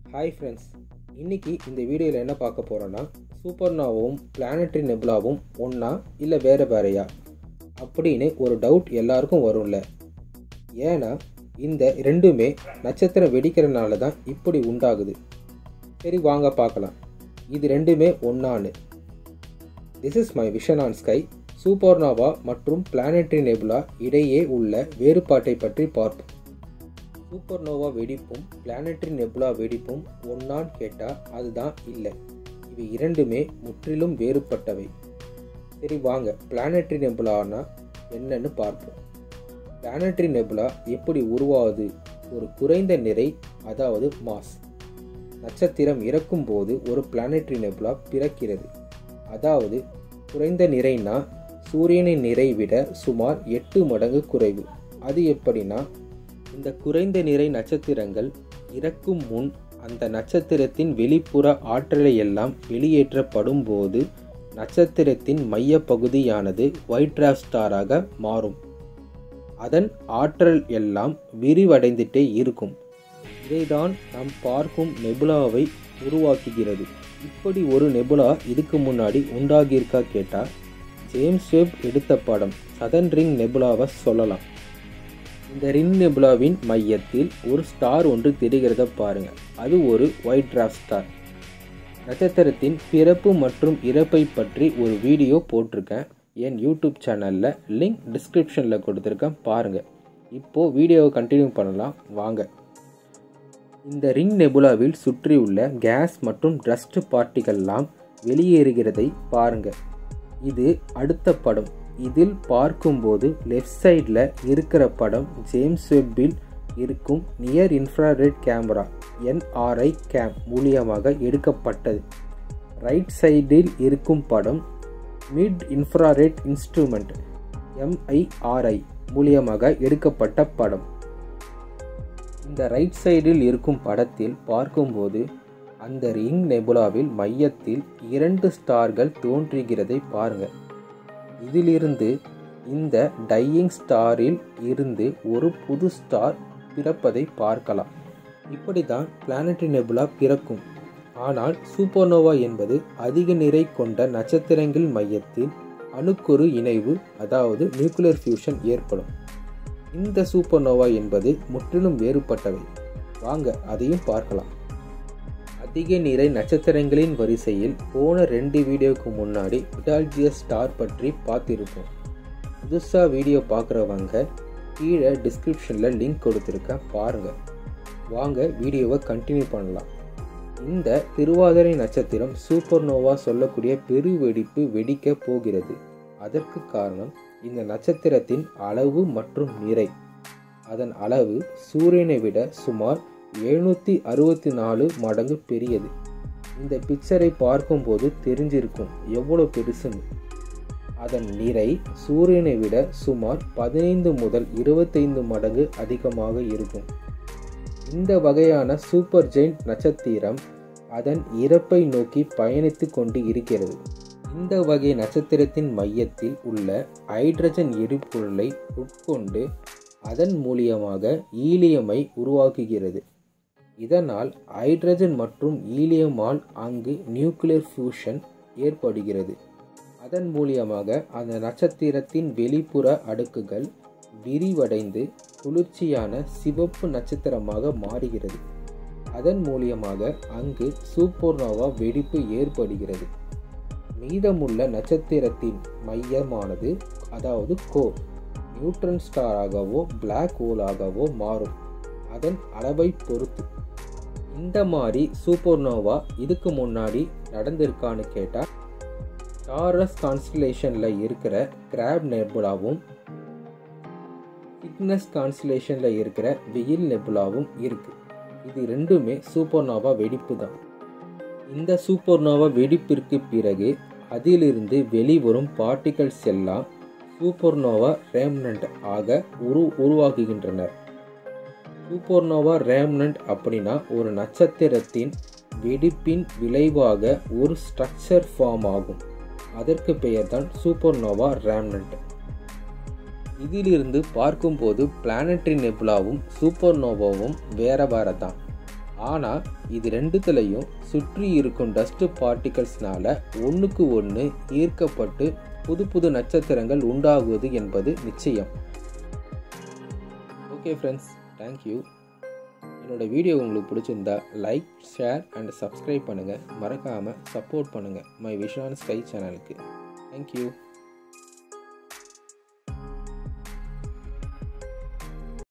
hi friends இன்னைக்கு இந்த வீடியோவில் என்ன பார்க்க போகிறோன்னா சூப்பர்னாவும் பிளானட்ரி நெபுலாவும் ஒன்றா இல்லை வேறு வேறையா அப்படின்னு ஒரு டவுட் எல்லாருக்கும் வரும்ல ஏன்னா இந்த ரெண்டுமே நட்சத்திரம் வெடிக்கிறனால தான் இப்படி உண்டாகுது சரி வாங்க பார்க்கலாம் இது ரெண்டுமே ஒன்றான்னு this is my vision on sky சூப்பர்னாவா மற்றும் பிளானட்ரி நெபுலா இடையே உள்ள வேறுபாட்டை பற்றி பார்ப்போம் சூப்பர்னோவா வெடிப்பும் பிளானட்ரி நெபுலா வெடிப்பும் ஒன்னான்னு கேட்டால் அதுதான் இல்லை இவை இரண்டுமே முற்றிலும் வேறுபட்டவை சரி வாங்க பிளானட்ரி நெபுலானா என்னன்னு பார்ப்போம் பிளானட்ரி நெபுலா எப்படி உருவாகுது ஒரு குறைந்த நிறை அதாவது மாஸ் நட்சத்திரம் இறக்கும்போது ஒரு பிளானட்ரி நெபுலா பிறக்கிறது அதாவது குறைந்த நிறைனா சூரியனின் நிறை விட சுமார் எட்டு மடங்கு குறைவு அது எப்படின்னா இந்த குறைந்த நிறை நட்சத்திரங்கள் இறக்கும் முன் அந்த நட்சத்திரத்தின் வெளிப்புற ஆற்றலை எல்லாம் வெளியேற்றப்படும் போது நட்சத்திரத்தின் மைய பகுதியானது ஒயிட் டிராஃப் ஸ்டாராக மாறும் அதன் ஆற்றல் எல்லாம் விரிவடைந்துட்டே இருக்கும் இதைதான் நாம் பார்க்கும் நெபுலாவை உருவாக்குகிறது இப்படி ஒரு நெபுலா இதுக்கு முன்னாடி உண்டாகியிருக்கா கேட்டால் ஜேம்ஸ் வெப் எடுத்த படம் சதன் ரிங் நெபுலாவை சொல்லலாம் இந்த ரிங் நெபுலாவின் மையத்தில் ஒரு ஸ்டார் ஒன்று தெரிகிறத பாருங்க அது ஒரு ஒயிட் டிராஃப் ஸ்டார் நட்சத்திரத்தின் பிறப்பு மற்றும் இறப்பை பற்றி ஒரு வீடியோ போட்டிருக்கேன் என் யூடியூப் சேனலில் லிங்க் டிஸ்கிரிப்ஷனில் கொடுத்துருக்கேன் பாருங்கள் இப்போது வீடியோவை கண்டினியூ பண்ணலாம் வாங்க இந்த ரிங் நெபுலாவில் சுற்றியுள்ள கேஸ் மற்றும் டஸ்ட் பார்ட்டிகல்லாம் வெளியேறுகிறதை பாருங்க இது அடுத்த படம் இதில் பார்க்கும்போது லெஃப்ட் சைடில் இருக்கிற படம் ஜேம்ஸ் வெப்பில் இருக்கும் near infrared camera NIRCam மூலியமாக எடுக்கப்பட்டது ரைட் சைடில் இருக்கும் படம் மிட் இன்ஃப்ராரெட் இன்ஸ்ட்ருமெண்ட் எம்ஐஆர்ஐ மூலியமாக எடுக்கப்பட்ட படம் இந்த ரைட் சைடில் இருக்கும் படத்தில் பார்க்கும்போது அந்த ரிங் நெபுலாவில் மையத்தில் இரண்டு ஸ்டார்கள் தோன்றுகிறதை பாருங்கள் இதிலிருந்து இந்த டையிங் ஸ்டாரில் இருந்து ஒரு புது ஸ்டார் பிறப்பதை பார்க்கலாம் இப்படி தான் பிளானட்ரி நெபுலா பிறக்கும் ஆனால் சூப்பர்னோவா என்பது அதிக நிறை கொண்ட நட்சத்திரங்கள் மையத்தில் அணுக்குறு இணைவு அதாவது நியூக்ளியர் ஃபியூஷன் ஏற்படும் இந்த சூப்பர்னோவா என்பது முற்றிலும் வேறுபட்டவை வாங்க அதையும் பார்க்கலாம் அதிக நிறை நட்சத்திரங்களின் வரிசையில் போன ரெண்டு வீடியோவுக்கு முன்னாடி விடால்ஜியஸ் ஸ்டார் பற்றி பார்த்துருப்போம் புதுசாக வீடியோ பார்க்குறவங்க கீழே டிஸ்கிரிப்ஷனில் லிங்க் கொடுத்துருக்கேன் பாருங்கள் வாங்க வீடியோவை கண்டினியூ பண்ணலாம் இந்த திருவாதிரை நட்சத்திரம் சூப்பர்னோவா சொல்லக்கூடிய பெரு வெடிப்பு வெடிக்க போகிறது அதற்கு காரணம் இந்த நட்சத்திரத்தின் அளவு மற்றும் நிறை அதன் அளவு சூரியனை விட சுமார் எழுநூற்றி அறுபத்தி நாலு மடங்கு பெரியது இந்த பிக்சரை பார்க்கும்போது தெரிஞ்சிருக்கும் எவ்வளோ பெருசுன்னு அதன் நிறை சூரியனை விட சுமார் பதினைந்து முதல் இருபத்தைந்து மடங்கு அதிகமாக இருக்கும் இந்த வகையான சூப்பர் ஜெயின்ட் நட்சத்திரம் அதன் இறப்பை நோக்கி பயணித்து கொண்டு இருக்கிறது இந்த வகை நட்சத்திரத்தின் மையத்தில் உள்ள ஹைட்ரஜன் எரிபொருளை உட்கொண்டு அதன் மூலியமாக ஈலியமை உருவாக்குகிறது இதனால் ஹைட்ரஜன் மற்றும் ஈலியமால் அங்கு நியூக்ளியர் ஃபியூஷன் ஏற்படுகிறது அதன் மூலியமாக அந்த நட்சத்திரத்தின் வெளிப்புற அடுக்குகள் விரிவடைந்து குளிர்ச்சியான சிவப்பு நட்சத்திரமாக மாறுகிறது அதன் மூலியமாக அங்கு சூப்பர்னோவா வெடிப்பு ஏற்படுகிறது மீதமுள்ள நட்சத்திரத்தின் மையமானது அதாவது கோர் நியூட்ரன் ஸ்டாராகவோ பிளாக் ஹோலாகவோ மாறும் அதன் அளவை பொறுத்து இந்த மாதிரி சூப்பர்னோவா இதுக்கு முன்னாடி நடந்திருக்கான்னு கேட்டால் டாரஸ் கான்ஸ்டலேஷனில் இருக்கிற கிராப் நெபுலாவும் சிக்னஸ் கான்ஸ்டலேஷனில் இருக்கிற வெயில் நெபுலாவும் இருக்குது இது ரெண்டுமே சூப்பர்னோவா வெடிப்பு தான் இந்த சூப்பர்னோவா வெடிப்பிற்கு பிறகு அதிலிருந்து வெளிவரும் பார்ட்டிகல்ஸ் எல்லாம் சூப்பர்னோவா ரேம்னண்ட் ஆக உரு உருவாக்குகின்றனர் சூப்பர்னோவா ரேம்னண்ட் அப்படின்னா ஒரு நட்சத்திரத்தின் வெடிப்பின் விளைவாக ஒரு ஸ்ட்ரக்சர் ஃபார்ம் ஆகும் அதற்கு பெயர் தான் சூப்பர்னோவா ரேம்னண்ட் இதிலிருந்து பார்க்கும்போது பிளானட்ரி நெபுலாவும் சூப்பர்னோவாவும் வேற வேற தான் ஆனால் இது ரெண்டுத்துலேயும் சுற்றி இருக்கும் டஸ்ட்டு பார்ட்டிகல்ஸ்னால ஒன்றுக்கு ஒன்று ஈர்க்கப்பட்டு புது புது நட்சத்திரங்கள் உண்டாகுவது என்பது நிச்சயம் ஓகே ஃப்ரெண்ட்ஸ் தேங்க்யூ என்னோட வீடியோ உங்களுக்கு பிடிச்சிருந்தா லைக் ஷேர் அண்ட் சப்ஸ்கிரைப் பண்ணுங்கள் மறக்காமல் சப்போர்ட் பண்ணுங்கள் மை விஷான் ஸ்கை சேனலுக்கு தேங்க்யூ